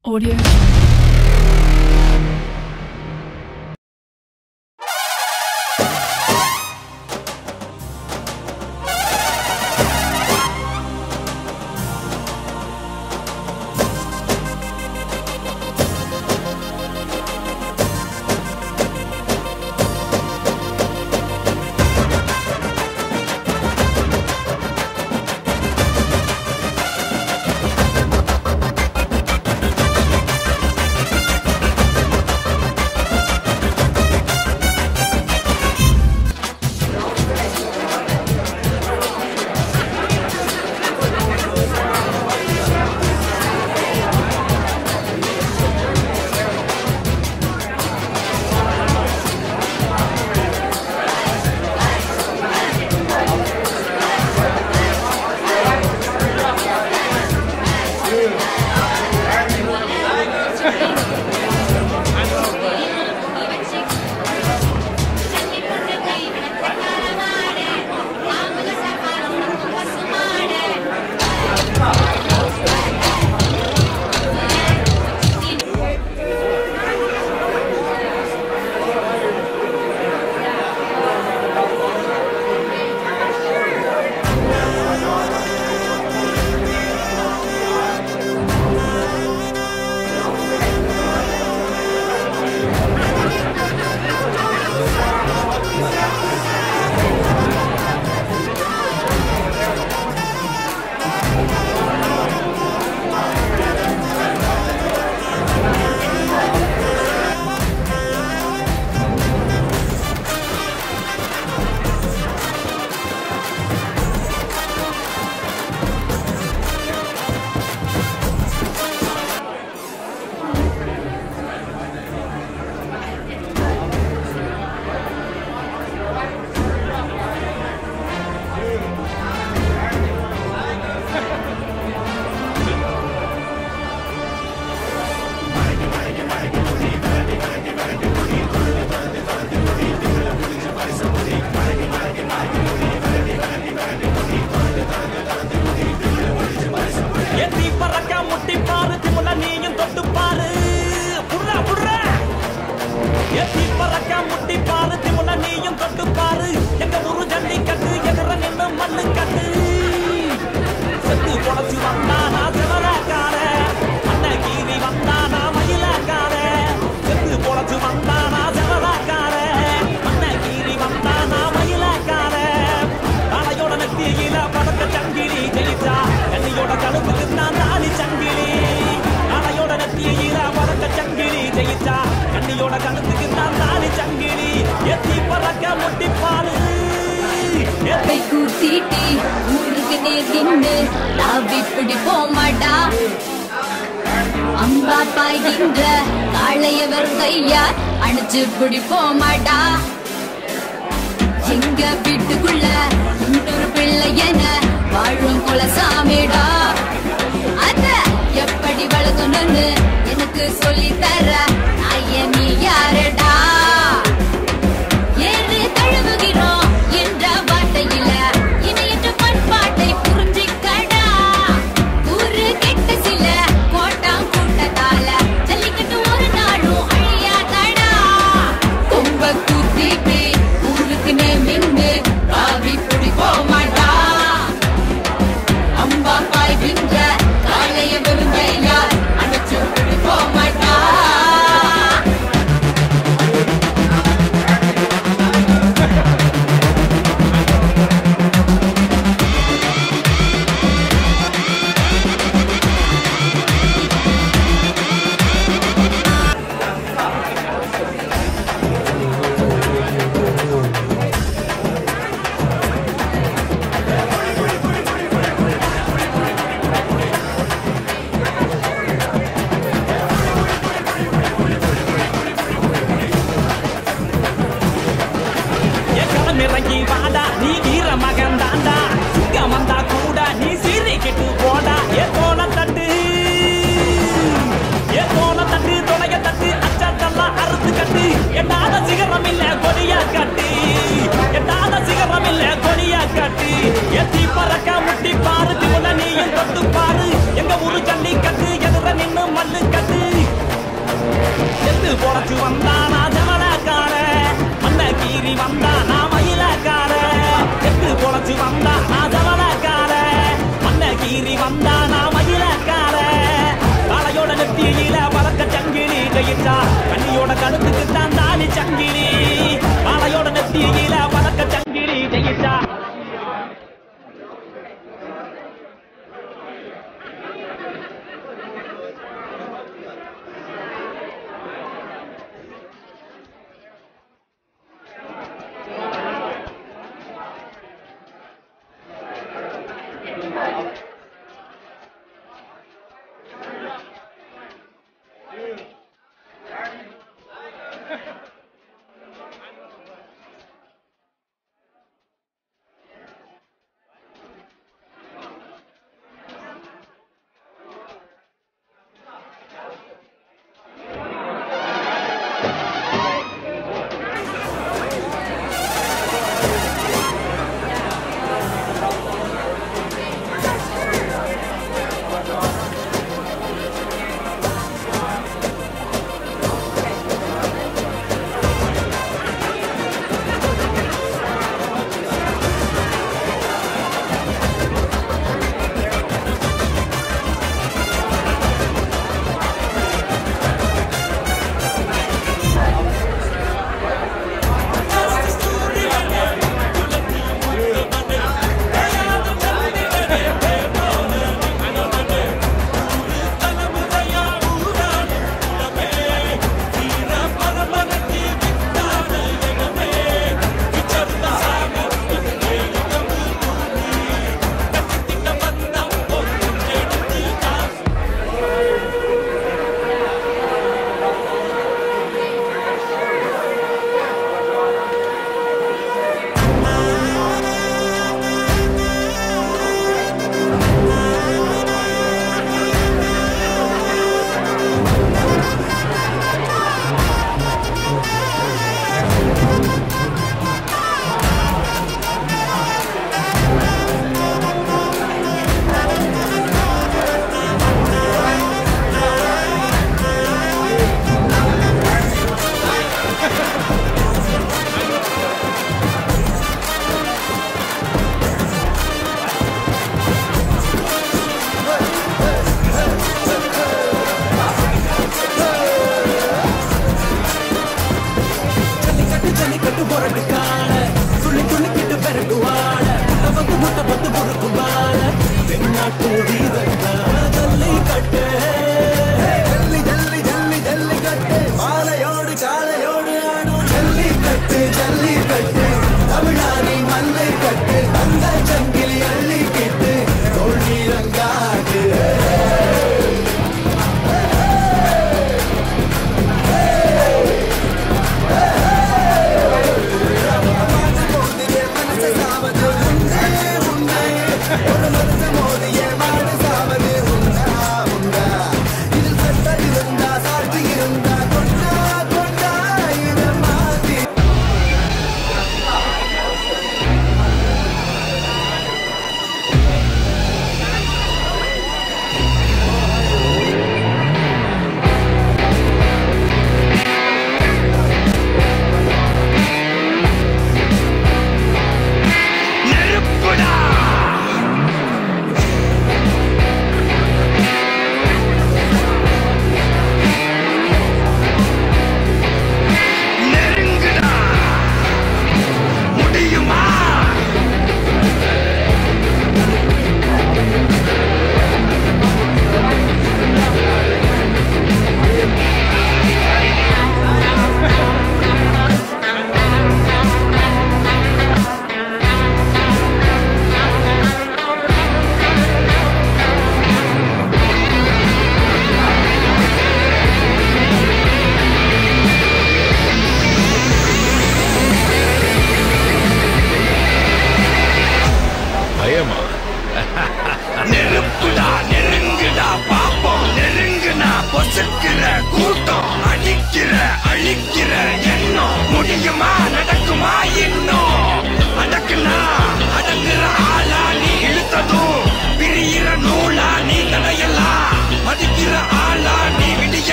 Audio. எத்தி பறக்க முட்டி பாரு திமுல நீயும் தொட்டு பாரு புர்ரா புர்ரா எத்தி பறக்க முட்டி பாரு திமுல நீயும் தொட்டு பாரு எங்க ஊரு ஜல்லி கட்டு எதிர நின்னு மண்ணு கட்டு செத்து பொழைச்சு வந்தானா சிவராக்கார அண்ணன் கீரி வந்தானா மயிலாக்கார செத்து பொழைச்சு வந்தானா சிவராக்கார அண்ணன் கீரி வந்தானா மயிலாக்கார தலையோட நெத்தியில பதக்க சங்கிலி ஜெயிச்சா கண்ணியோட கழுத்துக்கு நான் தாலி சங்கிலி தலையோட நெத்தியில பதக்க சங்கிலி ஜெயிச்சா கண்ணியோட கழுத்துக்கு நான் தாலி சங்கிலி எத்தி பறக்க முட்டி பாரு கை கூட்டிட்டி ஊருக்கு நேர் நின்று நான் இப்படி போமாட்டா அம்பா பாய்கின்ற காளையவர் கையார் அணைச்சு இப்படி போமாட்டா எங்க வீட்டுக்குள்ள இன்னொரு பிள்ளை என வாழும் குலசாமிடா அத எப்படி வளர்க்கணும்னு எனக்கு சொல்லி தர நாய நீ யாரடா ஏறு தழுவுகிறோம் என்ற வார்த்தையில இணையற்ற பண்பாட்டை புரிஞ்சிக்கடா ஊரு கெட்ட சில கோட்டாம் கூட்டத்தால ஜல்லிக்கட்டு ஒரு நாளும் அழியாதடா கொம்ப கூத்திட்டு ஊருக்கு நின்று காவி புடி போமாட்டா அம்பா பாய் வின்ற காளைய விருந்தையார் அணைச்சு புடி போமாட்டா எக்களம் இறங்கி வாடா நீ வீர மகன் தாண்டா சிங்கம் வந்தா கூட நீ சீறி கெட்டு போடா ஏ தோண தட்டு ஏ தோண தட்டு தொலைய தட்டு அச்சாத்தெல்லாம் அறுத்து கட்டு என்னால சிகரம் இல்ல கொடியா கட்டு என்னால சிகரம் இல்ல கொடியா கட்டு எத்தி பறக்க முட்டி பாரு திமுல நீயும் தொட்டு பாரு எங்க ஊரு ஜல்லி கட்டு எதிர நின்னு மல்லு கட்டு ஜெயிச்சா கண்ணியோட கழுத்துக்கு தான் தாலி சங்கிலி மாலையோட நெத்தியில வழக்க சங்கிலி ஜெயிச்சா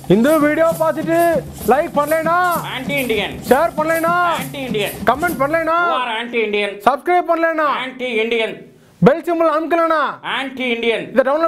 இந்த வீடியோ பார்த்துட்டு லைக் பண்ணலைனா ஆன்டி இண்டியன் ஷேர் பண்ணலைனா ஆன்டி இண்டியன் கமெண்ட் பண்ணலைனா ஆன்டி இண்டியன் சப்ஸ்கிரைப் பண்ணலைனா ஆன்டி இண்டியன் பெல் சிம்பிள் அமுக்கலனா ஆன்டி இண்டியன் இதை டவுன்லோட்